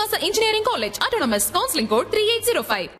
Srinivasa engineering college autonomous counselling code three eight zero five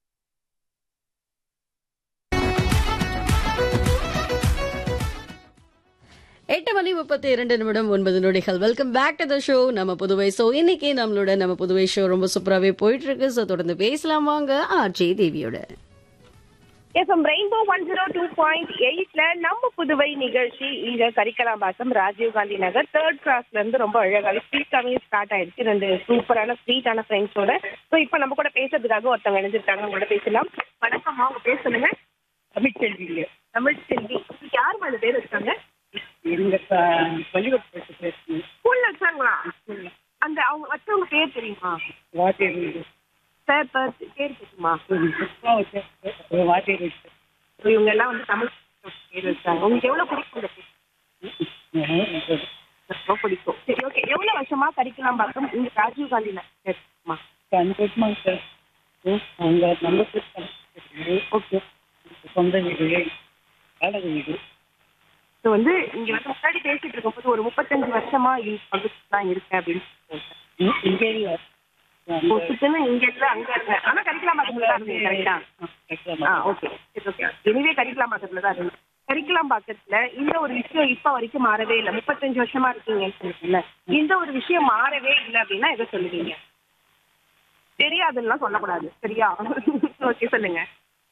எட்டு மணி முப்பத்தி இரண்டு நிமிடம் ஒன்பது நொடிகள் welcome back to the show நம்ம புதுவை ஸோ இன்னைக்கு நம்மளோட நம்ம புதுவை ஷோ ரொம்ப சூப்பராகவே போயிட்டு இருக்கு ஸோ தொடர்ந்து பேசலாம் வாங்க ஆர்ஜே தேவியோட FM rainbow one zero two point எயிட்ல நம்ம புதுவை நிகழ்ச்சி இங்க கரிக்கலாம்பாக்கம் ராஜீவ்காந்தி நகர் தேர்ட் கிளாஸ்ல இருந்து ரொம்ப அழகாக ஸ்வீட்டாவே ஸ்டார்ட் ஆயிடுச்சு ரெண்டு சூப்பரான ஸ்வீட்டான ஃப்ரெண்ட்ஸோட ஸோ இப்போ நம்ம கூட பேசுறதுக்காக ஒருத்தவங்க இணைஞ்சிருக்காங்க உங்களோட பேசலாம் வணக்கம்மா உங்க பேர் சொல்லுங்க தமிழ்ச்செல்விங்க தமிழ்ச்செல்வி இதுக்கு யார் மேல பேர் வச்சாங்க எங்க பள்ளிக்கூட பேசுறேன் ஸ்கூல்ல வச்சாங்களா அந்த அவங்க வச்சவங்க பேர் தெரியுமா வாத்தியார் சார் பேர் பேர் தெரியுமா புஷ்பா வச்சேன் வாத்தியார் வச்சேன் So, இவங்க எல்லாம் வந்து தமிழ் பேர் வச்சாங்க உங்களுக்கு எவ்வளவு பிடிக்கும் இந்த பேர் ரொம்ப பிடிக்கும் சரி ஓகே எவ்வளவு வருஷமா கரிக்கலாம் பார்த்தோம் இந்த ராஜீவ் காந்தி நகர்மா சந்தோஷமாங்க சார் அங்க நம்ம ஓகே சொந்த வீடு வாடகை வீடு ஸோ வந்து இங்க வந்து முன்னாடி பேசிட்டு இருக்கும்போது ஒரு முப்பத்தஞ்சு வருஷமா இந்த பகுதியில் தான் இருக்கேன் அப்படின்னு சொல்லிட்டு இங்கே இல்லை சுத்தமா இங்க இல்ல அங்க இருந்தேன் ஆனா கரிக்கலாம் பக்கத்துல தான் இருந்தீங்க கரெக்டா ஆ ஓகே சரி ஓகே எனிவே கரிக்கலாம் பக்கத்துல தான் இருந்தேன் கரிக்கலாம் பக்கத்துல இந்த ஒரு விஷயம் இப்ப வரைக்கும் மாறவே இல்லை முப்பத்தஞ்சு வருஷமா இருக்கீங்கன்னு சொல்லுங்கல்ல இந்த ஒரு விஷயம் மாறவே இல்லை அப்படின்னா எதை சொல்லுவீங்க தெரியாதுன்னா சொல்லக்கூடாது சரியா ஓகே சொல்லுங்க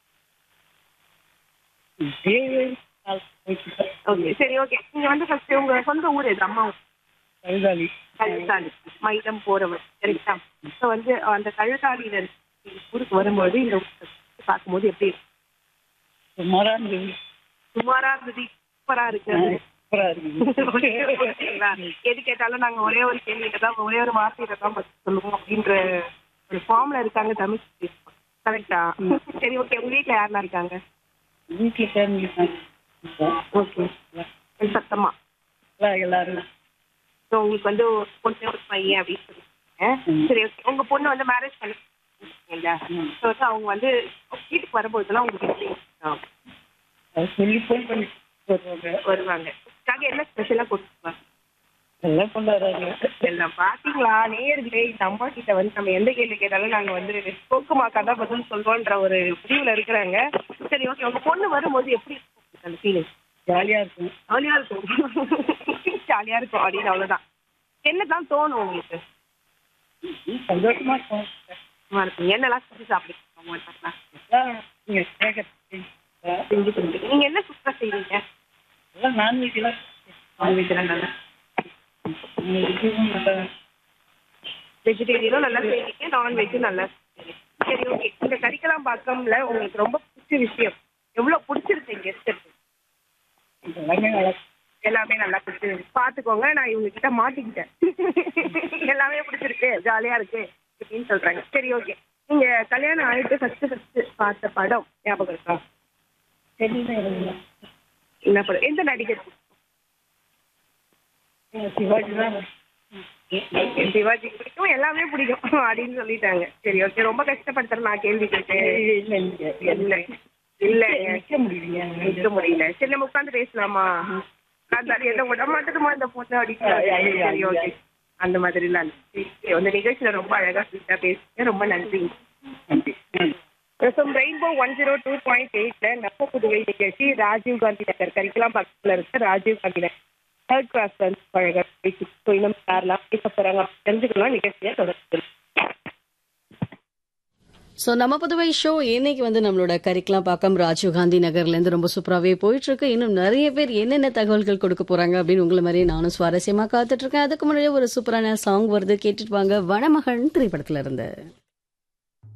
ஓகே சரி ஓகே நீங்க வந்து ஃபர்ஸ்ட் உங்க சொந்த ஊர் எது அம்மா ஊர் கழுதாளி கழுத்தாளி மைதம் போறவர் சரிங்களா ஸோ வந்து அந்த கழுத்தாளியில இருந்து ஊருக்கு வரும்போது இந்த ஊரை பார்க்கும்போது எப்படி இருக்கு? சுமாரா இருந்தது சுமாரா இருந்தது சூப்பரா இருக்கு சூப்பரா இருக்குது ஓகேங்களா? எது கேட்டாலும் நாங்க ஒரே ஒரு கேள்வியில தான் ஒரே ஒரு வார்த்தையில தான் பதில் சொல்லுவோம் அப்படின்ற ஒரு ஃபார்ம்ல இருக்காங்க தமிழ் கரெக்டா சரி ஓகே உங்க வீட்டுல யாரெல்லாம் இருக்காங்க வீட்டில் ஃபேமிலி ஓகே சத்தமா எல்லாரும் ஸோ உங்களுக்கு வந்து ஒரு பொண்ணு ஒரு பையன் அப்படின்னு சொல்லிருக்கீங்க சரி okay. உங்க பொண்ணு வந்து மேரேஜ் பண்ணி ம். ஸோ வந்து அவங்க வந்து வீட்டுக்கு வரும்போதெல்லாம் உங்களுக்கு எப்படி இருக்கும்? அது சொல்லி ஃபோன் பண்ணி வருவாங்க வருவாங்க அதுக்காக என்ன ஸ்பெஷலாக கொடுத்துருவாங்க எல்லாம் கொண்டாடுறாங்க எல்லாம் பாத்தீங்களா நேயர்களே இந்த அம்மா கிட்ட வந்து நம்ம எந்த கேள்வி கேட்டாலும் நாங்க வந்து போக்குமாக்கா தான் பதில் சொல்றோன்ற ஒரு முடிவுல இருக்கிறாங்க சரி ஓகே உங்க பொண்ணு வரும்போது எப்படி இருக்கும் அந்த ஃபீலிங் ஜாலியா இருக்கும் ஜாலியா இருக்கும் ஜாலியா இருக்கும் அப்படின்னு அவ்வளவுதான் என்னதான் தோணும் உங்களுக்கு சந்தோஷமா இருக்கும் சும்மா இருக்கும் என்னெல்லாம் செஞ்சு சாப்பிடுங்க எல்லாம் நீங்க கேட்கறது செஞ்சு கொடுங்க நீங்க என்ன சூப்பரா செய்வீங்க எல்லாம் நான்வெஜ் எல்லாம் நான்வெஜ் நல்லா இதுவும் நல்லா வெஜிடேரியனும் நல்லா செய்வீங்க நான்வெஜ்ஜும் நல்லா செய்வீங்க சரி ஓகே இந்த கறிக்கலாம் பாக்கம்ல உங்களுக்கு ரொம்ப பிடிச்ச விஷயம் எவ்வளவு பிடிச்சிருக்கு இங்க இருக்கிறது எல்லாமே நல்லா எல்லாமே நல்லா பிடிச்சிருக்கு பாத்துக்கோங்க நான் இவங்க கிட்ட மாட்டிக்கிட்டேன் எல்லாமே பிடிச்சிருக்கு ஜாலியா இருக்கு அப்படின்னு சொல்றாங்க சரி ஓகே நீங்க கல்யாணம் ஆயிட்டு ஃபர்ஸ்ட் ஃபர்ஸ்ட் பார்த்த படம் ஞாபகம் இருக்கா தெரியல எனக்கு. என்ன படம் எந்த நடிகர் எனக்கு சிவாஜி தான் சிவாஜி பிடிக்கும் எல்லாமே பிடிக்கும் அப்படின்னு சொல்லிட்டாங்க சரி ஓகே ரொம்ப கஷ்டப்படுத்துற நான் கேள்வி கேட்டேன் இல்ல இல்ல இல்ல இல்ல நிக்க முடியலையா நிக்க முடியல சரி நம்ம உட்காந்து பேசலாமா அந்த என்ன விட மாட்டேதுமா இந்த பொண்ணு அப்படின்னு சரி ஓகே அந்த மாதிரிலாம் இல்ல. சரி, அந்த நிகழ்ச்சியில ரொம்ப அழகா ஸ்வீட்டா பேசுங்க ரொம்ப நன்றி பிரசம் rainbow one zero two point எயிட்ல நம்ம புதுவை நிகழ்ச்சி ராஜீவ் காந்தி நகர் கரிக்கலாம் பக்கத்துல இருக்க ராஜீவ் காந்தி நகர் தேர்ட் கிளாஸ் வந்து அழகா பேசி ஸோ இன்னும் யாரெல்லாம் பேச போறாங்க அப்படின்னு தெரிஞ்சுக்கலாம் நிகழ்ச்சியை தொடர்ந்து ஸோ நம்ம புதுவை ஷோ இன்னைக்கு வந்து நம்மளோட கரிக்கலாம் பாக்கம் ராஜீவ்காந்தி நகர்லேருந்து ரொம்ப சூப்பராகவே போயிட்டு இருக்கு இன்னும் நிறைய பேர் என்னென்ன தகவல்கள் கொடுக்க போறாங்க அப்படின்னு உங்களை மாதிரியே நானும் சுவாரஸ்யமா காத்துட்டு இருக்கேன் அதுக்கு முன்னாடி ஒரு சூப்பரான சாங் வருது கேட்டுட்டு வாங்க வனமகன் திரைப்படத்துல இருந்து